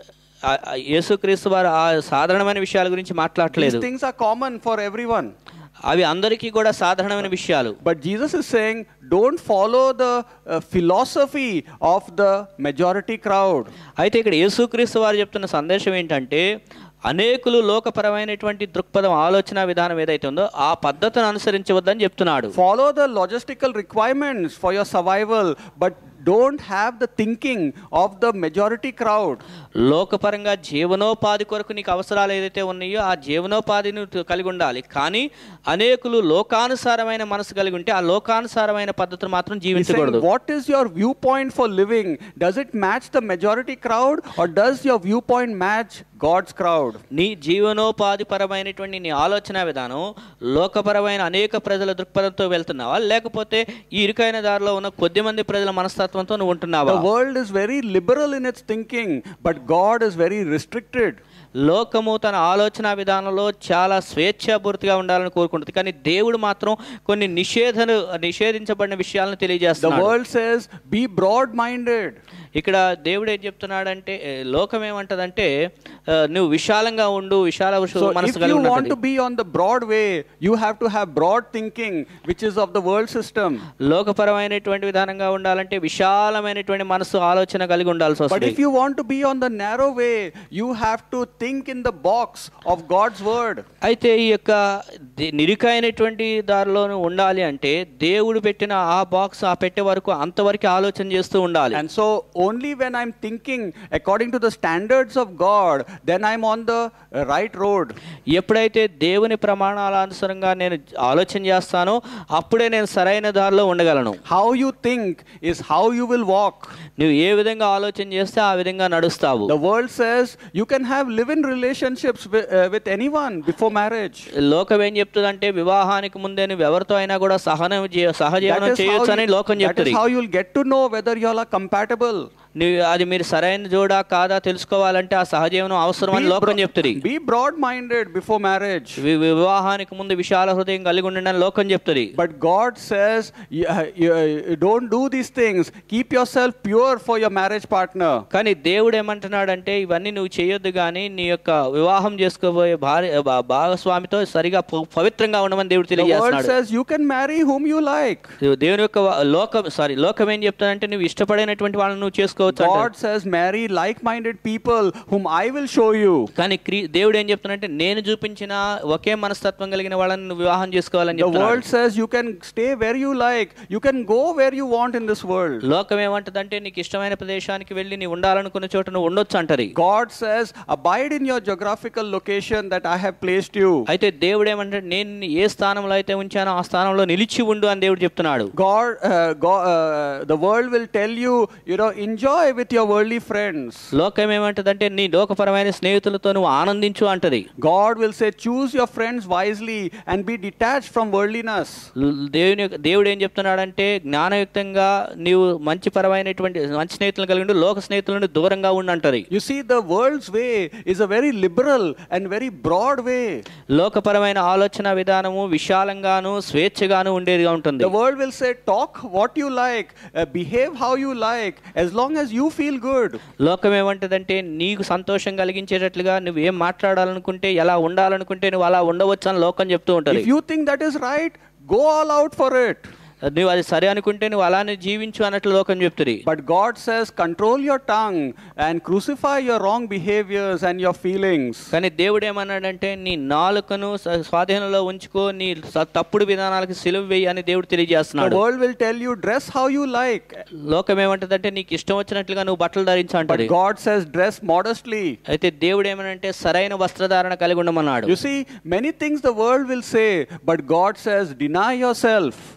ఆ- ఆ యేసుక్రీస్తు వారు ఆ సాధారణమైన విషయాల గురించి These మాట్లాడట్లేదు things are common for everyone. అవి అందరికీ కూడా సాధారణమైన విషయాలు But Jesus is saying, don't follow the uh, philosophy of the majority crowd. అయితే ఇక్కడ యేసుక్రీస్తు వారు చెప్తున్న సందేశం ఏంటంటే అనేకులు లోకపరమైనటువంటి దృక్పథం ఆలోచన విధానం ఏదైతే ఉందో ఆ పద్ధతిని అనుసరించవద్దని చెప్తున్నాడు Follow the logistical requirements for your survival, but don't have the thinking of the majority crowd. లోకపరంగా జీవనోపాధి కొరకు నీకు అవసరాలు ఏదైతే ఉన్నాయో ఆ జీవనోపాధిని నువ్వు కలిగి ఉండాలి కానీ అనేకులు లోకానుసారమైన మనసు కలిగి ఉంటే ఆ లోకానుసారమైన పద్ధతిని మాత్రం He's saying, జీవించకూడదు what is your viewpoint for living? Does it match the majority crowd or does your viewpoint match God's crowd? నీ జీవనోపాధి పరమైనటువంటి నీ ఆలోచన విధానం లోకపరమైన అనేక ప్రజల దృక్పథంతో వెళ్తున్నావా లేకపోతే ఈ ఇరుకైన దారిలో ఉన్న కొద్ది మంది ప్రజల మనస్తత్వంతో నువ్వు ఉంటున్నావా The world is very liberal in its thinking, but God is very restricted. లోకము తన ఆలోచన విధానంలో చాలా స్వేచ్ఛాపూర్తిగా ఉండాలని కోరుకుంటుంది కానీ దేవుడు మాత్రం కొన్ని నిషేధను నిషేధించబడిన విషయాలను The తెలియజేస్తున్నాడు world says, be broad minded. ఇక్కడ దేవుడు ఏం చెప్తున్నాడంటే ఏ, లోకం ఏమంటదంటే ఆ, నువ్వు విశాలంగా ఉండు విశాల So, if మనసు కలిగి you want ఉండండి to be on the broad way, you have to have broad thinking, which is of the world system. లోకపరమైనటువంటి విధానంగా ఉండాలంటే విశాలమైనటువంటి మనసు ఆలోచన కలిగి ఉండాల్సి But వస్తుంది if you want to be on the narrow way, you have to think in the box of God's word. అయితే ఈ యొక్క ది- నిరుకైనటువంటి దారిలో ఉండాలి అంటే దేవుడు పెట్టిన ఆ బాక్స్ ఆ పెట్టే వరకు అంతవరకు ఆలోచన చేస్తూ ఉండాలి And so, only when I'm thinking according to the standards of God, then I'm on the right road. ఎప్పుడైతే దేవుని ప్రమాణాల అనుసారంగా నేను ఆలోచన చేస్తానో అప్పుడే నేను సరైన దారిలో ఉండగలను How you think is how you will walk. నువ్వు ఏ విధంగా ఆలోచన చేస్తే ఆ విధంగా నడుస్తావు The world says you can have live in relationships with, uh, with anyone before marriage. లోకం ఏం చెప్తుందంటే వివాహానికి ముందే నువ్వు ఎవరితో అయినా కూడా సహనం చే- That సహజీవనం is, how చేయొచ్చు అని you, లోకం that చెప్తుంది is how you'll get to know whether you all are compatible. నువ్వు అది మీరు సరైన జోడా కాదా తెలుసుకోవాలంటే ఆ సహజీవనం అవసరమని Be, లోకం bro- చెప్తుంది be broad minded before marriage. వి- వివాహానికి ముందు విశాల హృదయం కలిగి ఉండండి అని లోకం చెప్తుంది But God says, "You- uh, you- uh, don't do these things. Keep yourself pure for your marriage partner. కానీ దేవుడు ఏమంటున్నాడంటే ఇవన్నీ నువ్వు చేయొద్దు కానీ నీ యొక్క వివాహం చేసుకోబోయే భార్య భా- భాగస్వామితో సరిగా ప- పవిత్రంగా ఉండమని దేవుడు The world తెలియజేస్తున్నాడు says you can marry whom you like. దేవుని యొక్క వా- లోకం సారీ లోకం ఏం చెప్తానంటే నువ్వు ఇష్టపడినటువంటి వాళ్ళని నువ్వు చేసుకోవచ్చు అంటాడు. God says, marry like minded people whom I will show you. కానీ క్రీ దేవుడు ఏం చెప్తున్నాడంటే నేను చూపించిన ఒకే మనస్తత్వం కలిగిన వాళ్ళని నువ్వు వివాహం చేసుకోవాలని The చెప్తున్నాడు world says you can stay where you like, you can go where you want in this world. లోకం ఏమంటదంటే నీకు ఇష్టమైన ప్రదేశానికి వెళ్ళి నీ ఉండాలనుకున్న చోట నువ్వు ఉండొచ్చు అంటది God says, abide in your geographical location that I have placed you. అయితే దేవుడు ఏమంటే నేను నిన్ను ఏ స్థానంలో అయితే ఉంచానో ఆ స్థానంలో నిలిచి ఉండు అని దేవుడు చెప్తున్నాడు God, uh, God uh, the world will tell you, you know, enjoy with your worldly friends. లోకం ఏమంటదంటే నీ లోకపరమైన స్నేహితులతో నువ్వు ఆనందించు అంటది God will say, choose your friends wisely and be detached from worldliness. ల్- దేవుని యొక్క- దేవుడు ఏం చెప్తున్నాడంటే జ్ఞానయుక్తంగా నీవు మంచి పరమైనటువంటి మంచి స్నేహితులను కలిగి ఉండు, లోక స్నేహితుల నుండి దూరంగా ఉండు అంటది You see, the world's way is a very liberal and very broad way. లోకపరమైన ఆలోచన విధానము విశాలంగాను స్వేచ్ఛగాను ఉండేదిగా ఉంటుంది The world will say, talk what you like, uh, behave how you like, as long as you feel good. లోకం ఏమంటదంటే నీకు సంతోషం కలిగించేటట్లుగా నువ్వు ఏం మాట్లాడాలనుకుంటే ఎలా ఉండాలనుకుంటే నువ్వు అలా ఉండవచ్చు అని లోకం చెప్తూ ఉంటుంది If you think that is right, go all out for it. నువ్వు అది సరే అనుకుంటే నువ్వు అలానే జీవించు అన్నట్లు లోకం చెప్తుంది But God says, control your tongue and crucify your wrong behaviors and your feelings. కానీ దేవుడు ఏమన్నాడంటే నీ నాలుకను స- స్వాధీనంలో ఉంచుకో నీ స- తప్పుడు విధానాలకు సిలువ వేయి అని దేవుడు The తెలియజేస్తున్నాడు world will tell you, dress how you like. లోకం ఏమంటదంటే నీకు ఇష్టం వచ్చినట్లుగా నువ్వు బట్టలు ధరించు But అంటది God says, dress modestly. అయితే దేవుడు ఏమనంటే సరైన వస్త్రధారణ కలిగి ఉండమన్నాడు You see, many things the world will say, but God says, deny yourself. లోకం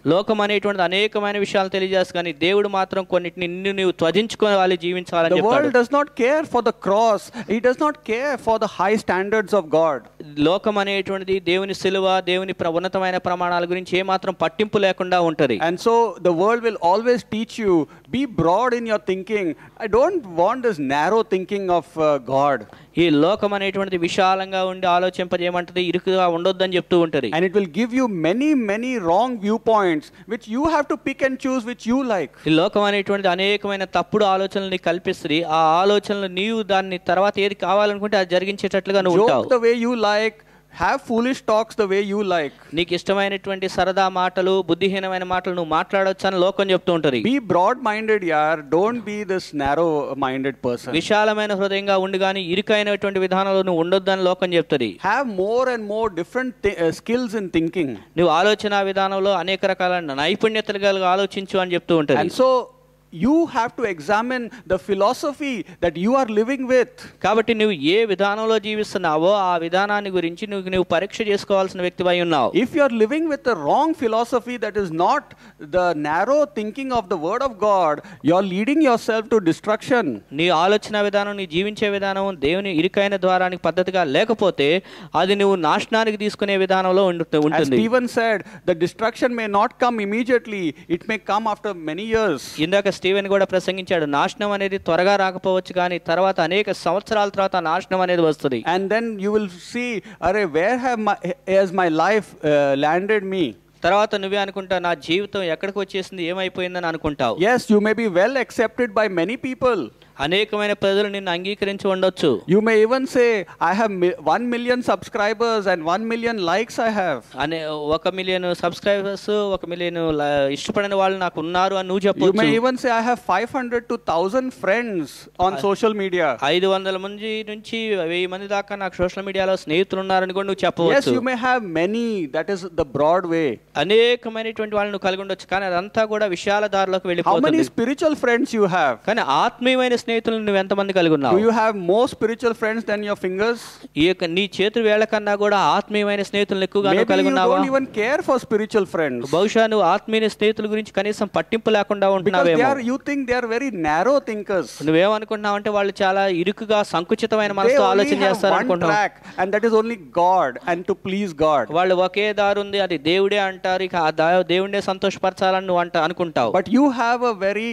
అనేటువంటిది అనేకమైన విషయాలు తెలియజేస్తుంది కానీ దేవుడు మాత్రం కొన్నిటిని నిన్ను నీవు త్వజించుకోవాలి జీవించాలని The world చెప్తాడు does not care for the cross. He does not care for the high standards of God. లోకం అనేటువంటిది దేవుని సిలువ దేవుని ప్ర- ఉన్నతమైన ప్రమాణాల గురించి ఏమాత్రం పట్టింపు లేకుండా ఉంటది And so the world will always teach you be broad in your thinking. I don't want this narrow thinking of uh, God. ఈ లోకం అనేటువంటిది విశాలంగా ఉండి ఆలోచింపజేయమంటది ఇరుకుగా ఉండొద్దని చెప్తూ ఉంటది And it will give you many, many wrong viewpoints which you have to pick and choose which you like. ఈ లోకం అనేటువంటిది అనేకమైన తప్పుడు ఆలోచనలు నీకు కల్పిస్తుంది ఆ ఆలోచనలు నీవు దాన్ని తర్వాత ఏది కావాలనుకుంటే అది జరిగించేటట్లుగా నువ్వు Joke ఉంటావు the way you like, have foolish talks the way you like. నీకు ఇష్టమైనటువంటి సరదా మాటలు బుద్ధిహీనమైన మాటలు నువ్వు మాట్లాడొచ్చు అని లోకం చెప్తూ ఉంటది Be broad minded, yaar. Don't be this narrow minded person. విశాలమైన హృదయంగా ఉండి కానీ ఇరుకైనటువంటి విధానంలో నువ్వు ఉండొద్దని లోకం చెప్తుంది Have more and more different thi- uh, skills in thinking. నువ్వు ఆలోచన విధానంలో అనేక రకాల నైపుణ్యతలు కలిగి ఆలోచించు అని చెప్తూ And ఉంటుంది so you have to examine the philosophy that you are living with. కాబట్టి నువ్వు ఏ విధానంలో జీవిస్తున్నావో ఆ విధానాన్ని గురించి నువ్వు నువ్వు పరీక్ష చేసుకోవాల్సిన వ్యక్తివై ఉన్నావు If you are living with the wrong philosophy that is not the narrow thinking of the Word of God, you are leading yourself to destruction. నీ ఆలోచన విధానం నీ జీవించే విధానం దేవుని ఇరుకైన ద్వారానికి పద్ధతిగా లేకపోతే అది నువ్వు నాశనానికి తీసుకునే విధానంలో ఉండు- As ఉంటుంది Stephen said, the destruction may not come immediately, it may come after many years. ఇందాక స్టీవెన్ కూడా ప్రసంగించాడు నాశనం అనేది త్వరగా రాకపోవచ్చు కానీ తర్వాత అనేక సంవత్సరాల తర్వాత ఆ నాశనం అనేది వస్తుంది And then you will see, Array, where have my, has my life uh, landed me? తర్వాత నువ్వే అనుకుంటా నా జీవితం ఎక్కడికి వచ్చేసింది ఏమైపోయిందని అనుకుంటావు Yes, you may be well accepted by many people. అనేకమైన ప్రజలు నిన్ను అంగీకరించి ఉండొచ్చు You may even say, I have mi- 1 million subscribers and 1 million likes I have. అనే ఒక మిలియన్ సబ్స్క్రైబర్స్ ఒక మిలియన్ ఇష్టపడిన వాళ్ళు నాకు ఉన్నారు అని నువ్వు You may చెప్పొచ్చు even say, I have 500 to 1000 friends on social media. ఐదు వందల మంది నుంచి వెయ్యి మంది దాకా నాకు సోషల్ మీడియాలో స్నేహితులు ఉన్నారని కూడా నువ్వు Yes, చెప్పవచ్చు you may have many. That is the broad way. అనేకమైనటువంటి వాళ్ళు నువ్వు కలిగి ఉండొచ్చు కానీ అదంతా కూడా విశాల దారిలోకి How many వెళ్ళిపోతుంది spiritual friends you have? కానీ ఆత్మీయమైన స్నేహితులను నువ్వు ఎంతమంది కలిగి Do ఉన్నావు you have more spiritual friends than your fingers? ఈ యొక్క నీ చేతి వేళ్ల కన్నా కూడా ఆత్మీయమైన స్నేహితులను ఎక్కువగా నువ్వు Maybe కలిగి you ఉన్నావా don't even care for spiritual friends. బహుశా నువ్వు ఆత్మీయ స్నేహితుల గురించి కనీసం పట్టింపు లేకుండా Because they ఉంటున్నావేమో are, you think they are very narrow thinkers. నువ్వేమనుకుంటున్నావు అంటే వాళ్ళు చాలా ఇరుకుగా సంకుచితమైన They మనసుతో only ఆలోచన have చేస్తారు one అనుకుంటున్నావు track, and that is only God and to please God. వాళ్ళు ఒకే దారి ఉంది అది దేవుడే అంటారు ఇక ఆ దా- దేవుడినే సంతోషపరచాలని నువ్వు అంట అనుకుంటావు But you have a very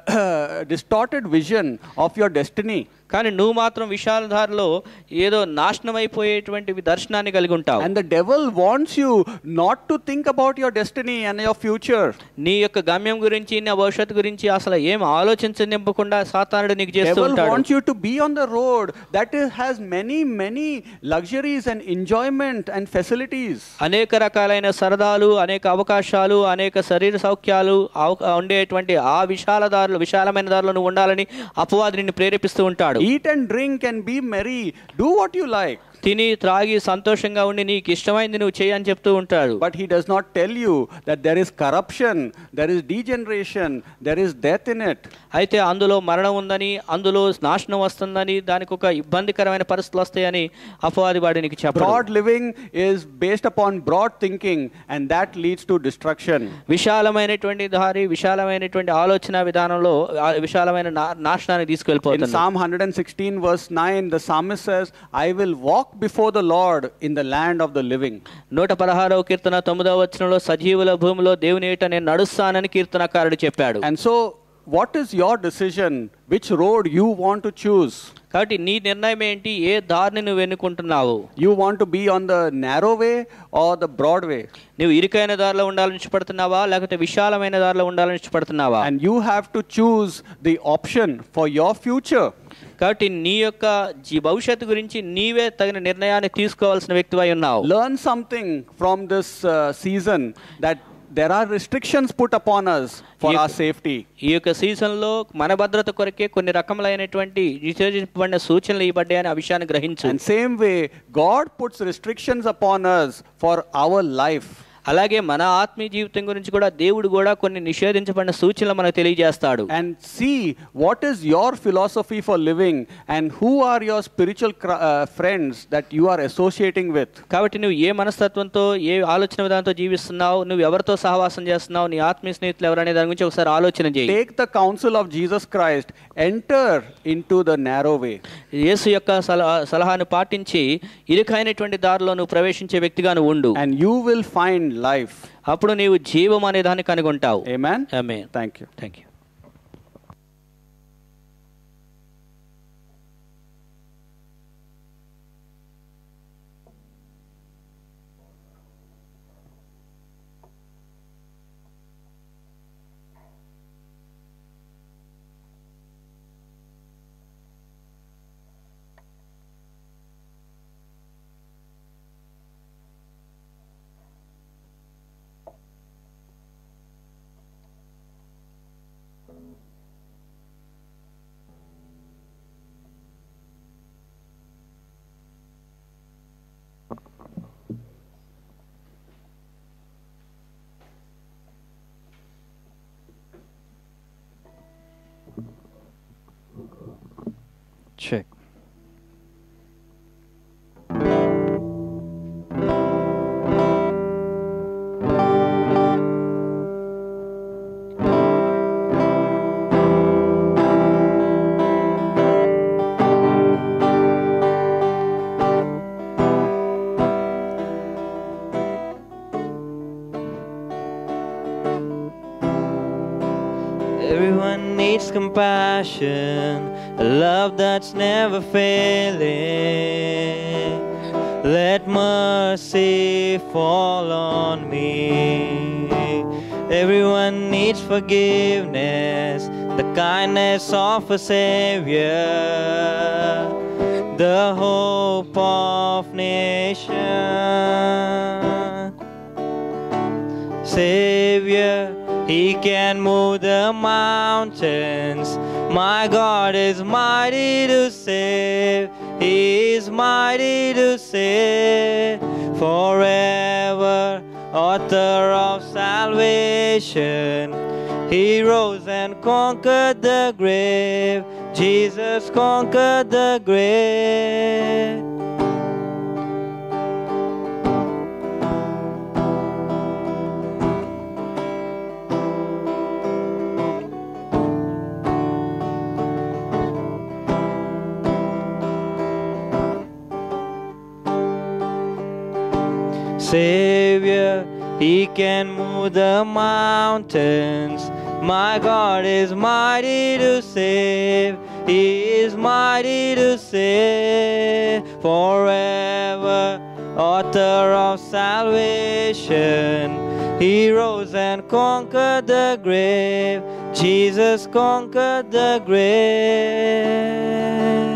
uh, distorted vision of your destiny. కానీ నువ్వు మాత్రం విశాల దారిలో ఏదో నాశనం అయిపోయేటువంటి దర్శనాన్ని కలిగి ఉంటావు And the devil wants you not to think about your destiny and your future. నీ యొక్క గమ్యం గురించి నీ భవిష్యత్తు గురించి అసలు ఏం ఆలోచించనివ్వకుండా సాతానుడు నీకు చేస్తూ Devil ఉంటాడు wants you to be on the road that is, has many, many luxuries and enjoyment and facilities. అనేక రకాలైన సరదాలు అనేక అవకాశాలు అనేక శరీర సౌఖ్యాలు అవ- ఉండేటువంటి ఆ విశాల దారిలో విశాలమైన దారిలో నువ్వు ఉండాలని అపవాది నిన్ను ప్రేరేపిస్తూ ఉంటాడు Eat and drink and be merry. Do what you like. తిని త్రాగి సంతోషంగా ఉండి నీకు ఇష్టమైంది నువ్వు చేయి అని చెప్తూ ఉంటాడు But he does not tell you that there is corruption, there is degeneration, there is death in it. అయితే అందులో మరణం ఉందని అందులో నాశనం వస్తుందని దానికి ఒక ఇబ్బందికరమైన పరిస్థితులు వస్తాయని అపవాది వాడి నీకు చెప్పాడు Broad living is based upon broad thinking, and that leads to destruction. విశాలమైనటువంటి దారి విశాలమైనటువంటి ఆలోచన విధానంలో ఆ విశాలమైన నా- నాశనానికి In తీసుకెళ్ళిపోతుంది Psalm 116, verse 9, the psalmist says, I will walk before the Lord in the land of the living. నూట పదహారవ కీర్తన తొమ్మిదవ వచనంలో సజీవుల భూమిలో దేవుని ఏట నేను నడుస్తానని కీర్తనకారుడు చెప్పాడు And so, what is your decision? Which road you want to choose? కాబట్టి నీ నిర్ణయం ఏంటి ఏ దారిని నువ్వు ఎన్నుకుంటున్నావు You want to be on the narrow way or the broad way? నువ్వు ఇరుకైన దారిలో ఉండాలని ఇష్టపడుతున్నావా లేకపోతే విశాలమైన దారిలో ఉండాలని ఇష్టపడుతున్నావా And you have to choose the option for your future. కాబట్టి నీ యొక్క జీ- భవిష్యత్తు గురించి నీవే తగిన నిర్ణయాన్ని తీసుకోవాల్సిన వ్యక్తివై ఉన్నావు Learn something from this uh, season that there are restrictions put upon us for You- our safety. ఈ యొక్క సీజన్లో మన భద్రత కొరకే కొన్ని రకములైనటువంటి నిషేధించబడిన సూచనలు ఇవ్వబడ్డాయని ఆ విషయాన్ని గ్రహించు And same way, God puts restrictions upon us for our life. అలాగే మన ఆత్మీయ జీవితం గురించి కూడా దేవుడు కూడా కొన్ని నిషేధించబడిన సూచనలు మనకు తెలియజేస్తాడు and see what is your philosophy for living and who are your spiritual cr- uh, friends that you are associating with. కాబట్టి నువ్వు ఏ మనస్తత్వంతో ఏ ఆలోచన విధానంతో జీవిస్తున్నావు నువ్వు ఎవరితో సహవాసం చేస్తున్నావు నీ ఆత్మీయ స్నేహితులు ఎవరనే దాని గురించి ఒకసారి ఆలోచన చేయి Take the counsel of Jesus Christ, enter into the narrow way. యేసు యొక్క సలహా సలహాను పాటించి ఇరుకైనటువంటి దారిలో నువ్వు ప్రవేశించే వ్యక్తిగా నువ్వు ఉండు and you will find life. అప్పుడు నీవు జీవం అనే దాన్ని కనుగొంటావు Amen. Amen Thank you. Thank you Check. Everyone needs compassion, a love that's never failing. Let mercy fall on me. Everyone needs forgiveness, the kindness of a Savior, the hope of nations. Savior, He can move the mountains. My God is mighty to save. He is mighty to save forever. Author of salvation. He rose and conquered the grave. Jesus conquered the grave. Savior, He can move the mountains. My God is mighty to save. He is mighty to save forever. Author of salvation. He rose and conquered the grave. Jesus conquered the grave.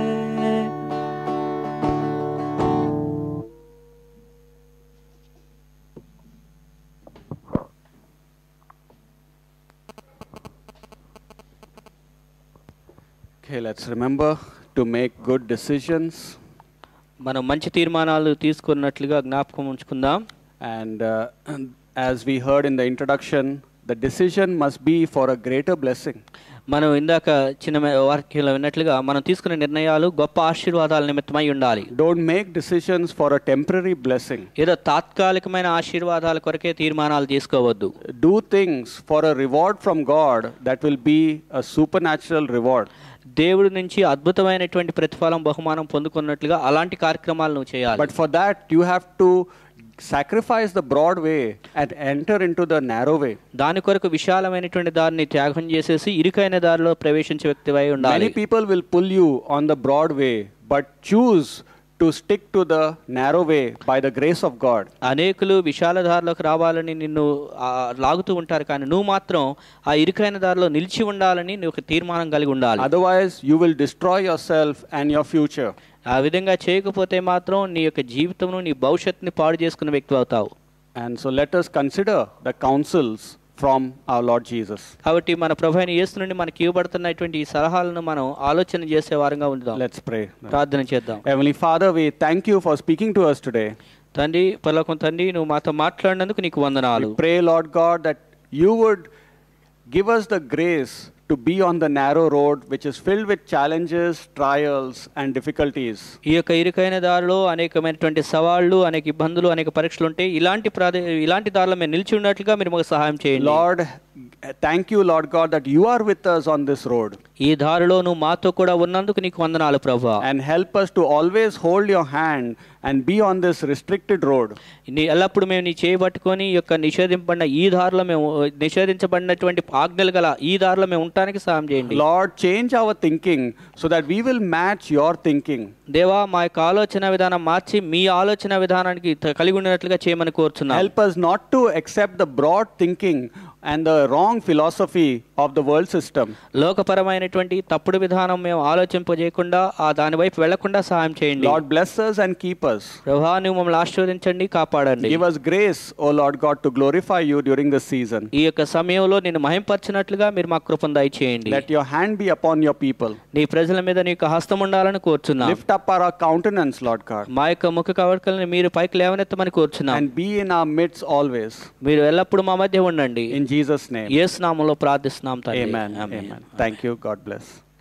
Okay, let's remember to make good decisions. మనం మంచి తీర్మానాలు తీసుకున్నట్లుగా జ్ఞాపకం ఉంచుకుందాం And uh, as we heard in the introduction, the decision must be for a greater blessing. మనం ఇందాక చిన్న మే- వాక్యంలో విన్నట్లుగా మనం తీసుకునే నిర్ణయాలు గొప్ప ఆశీర్వాదాల నిమిత్తమై ఉండాలి Don't make decisions for a temporary blessing. ఏదో తాత్కాలికమైన ఆశీర్వాదాల కొరకే తీర్మానాలు తీసుకోవద్దు Do things for a reward from God that will be a supernatural reward. దేవుడి నుంచి అద్భుతమైనటువంటి ప్రతిఫలం బహుమానం పొందుకున్నట్లుగా అలాంటి కార్యక్రమాలు నువ్వు చేయాలి But for that, you have to sacrifice the broad way and enter into the narrow way. దాని కొరకు విశాలమైనటువంటి దారిని త్యాగం చేసేసి ఇరుకైన దారిలో ప్రవేశించే వ్యక్తివై ఉండాలి Many people will pull you on the broad way, but choose to stick to the narrow way by the grace of God. అనేకులు విశాల దారిలోకి రావాలని నిన్ను ఆ, లాగుతూ ఉంటారు కానీ నువ్వు మాత్రం ఆ ఇరుకైన దారిలో నిలిచి ఉండాలని నువ్వు ఒక తీర్మానం కలిగి ఉండాలి Otherwise, you will destroy yourself and your future. ఆ విధంగా చేయకపోతే మాత్రం నీ యొక్క జీవితంను నీ భవిష్యత్తుని పాడు చేసుకున్న వ్యక్తి అవుతావు And so let us consider the counsels from our Lord Jesus. కాబట్టి మన ప్రభు అయిన యేసు నుండి మనకి ఇవ్వబడుతున్నటువంటి ఈ సలహాలను మనం ఆలోచన చేసే వారంగా ఉందాం Let's pray. ప్రార్థన చేద్దాం Heavenly Father, we thank you for speaking to us today. తండ్రి పరలోకం తండ్రి నువ్వు మాతో మాట్లాడినందుకు నీకు వందనాలు We pray, Lord God, that you would give us the grace to be on the narrow road, which is filled with challenges, trials, and difficulties. ఈ యొక్క ఇరుకైన దారిలో అనేకమైనటువంటి సవాళ్లు అనేక ఇబ్బందులు అనేక పరీక్షలు ఉంటాయి ఇలాంటి ప్రాదే ఇలాంటి దారిలో మేము నిలిచి ఉన్నట్లుగా మీరు మాకు సహాయం చేయండి Lord, thank you, Lord God, that you are with us on this road. ఈ దారిలో నువ్వు మాతో కూడా ఉన్నందుకు నీకు వందనాలు ప్రభా And help us to always hold your hand and be on this restricted road. నీ ఎల్లప్పుడు మేము నీ చేయబట్టుకొని ఈ యొక్క నిషేధింపబడిన ఈ దారిలో మేము నిషేధించబడినటువంటి ఆజ్ఞలు గల ఈ దారిలో మేము ఉండటానికి సహాయం చేయండి Lord, change our thinking so that we will match your thinking. దేవా మా యొక్క ఆలోచన విధానం మార్చి మీ ఆలోచన విధానానికి త- కలిగి ఉన్నట్లుగా చేయమని కోరుచున్నాం Help us not to accept the broad thinking and the wrong philosophy of the world system. లోకపరమైనటువంటి తప్పుడు విధానం మేము ఆలోచింపజేయకుండా ఆ దాని వైపు వెళ్లకుండా సహాయం చేయండి Lord, bless us and keep us. ప్రభా నువ్వు మమ్మల్ని ఆశీర్వదించండి కాపాడండి Give us grace, O Lord God, to glorify you during this season. ఈ యొక్క సమయంలో నేను మహింపరచినట్లుగా మీరు మా కృపను దయచేయండి Let your hand be upon your people. నీ ప్రజల మీద నీ యొక్క హస్తం ఉండాలని కోరుచున్నాం Lift up our countenance, Lord God, మా యొక్క ముఖ కవరికలను మీరు పైకి లేవనెత్తమని కోరుచున్నాం and be in our midst always. మీరు ఎల్లప్పుడూ మా మధ్య ఉండండి In Jesus' name. యేసు నామంలో ప్రార్థిస్తున్నాం తండ్రి Amen. Amen. Amen. Thank you. God bless.